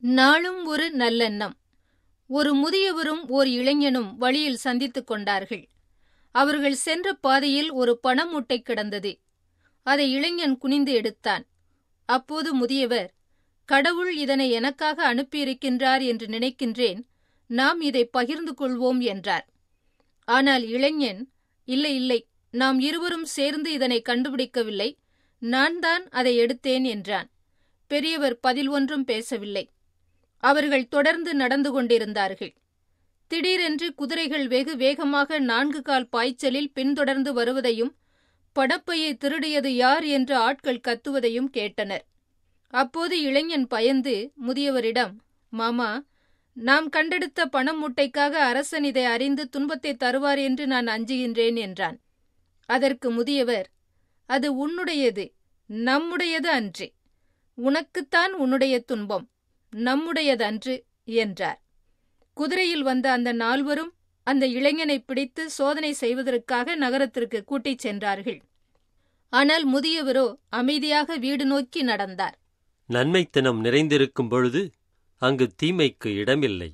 நாளும் ஒரு நல்லெண்ணம் ஒரு முதியவரும் ஓர் இளைஞனும் வழியில் சந்தித்துக் கொண்டார்கள் அவர்கள் சென்ற பாதையில் ஒரு பணமூட்டை கிடந்தது அதை இளைஞன் குனிந்து எடுத்தான் அப்போது முதியவர் கடவுள் இதனை எனக்காக அனுப்பியிருக்கின்றார் என்று நினைக்கின்றேன் நாம் இதை பகிர்ந்து கொள்வோம் என்றார் ஆனால் இளைஞன் இல்லை இல்லை நாம் இருவரும் சேர்ந்து இதனை கண்டுபிடிக்கவில்லை நான் தான் அதை எடுத்தேன் என்றான் பெரியவர் பதில் ஒன்றும் பேசவில்லை அவர்கள் தொடர்ந்து நடந்து கொண்டிருந்தார்கள் திடீரென்று குதிரைகள் வெகு வேகமாக நான்கு கால் பாய்ச்சலில் பின்தொடர்ந்து வருவதையும் படப்பையை திருடியது யார் என்று ஆட்கள் கத்துவதையும் கேட்டனர் அப்போது இளைஞன் பயந்து முதியவரிடம் மாமா நாம் கண்டெடுத்த பணம் மூட்டைக்காக அரசன் இதை அறிந்து துன்பத்தை தருவார் என்று நான் அஞ்சுகின்றேன் என்றான் அதற்கு முதியவர் அது உன்னுடையது நம்முடையது அன்று உனக்குத்தான் உன்னுடைய துன்பம் நம்முடையதன்று என்றார் குதிரையில் வந்த அந்த நால்வரும் அந்த இளைஞனை பிடித்து சோதனை செய்வதற்காக நகரத்திற்கு கூட்டிச் சென்றார்கள் ஆனால் முதியவரோ அமைதியாக வீடு நோக்கி நடந்தார் நன்மைத்தனம் நிறைந்திருக்கும் பொழுது அங்கு தீமைக்கு இடமில்லை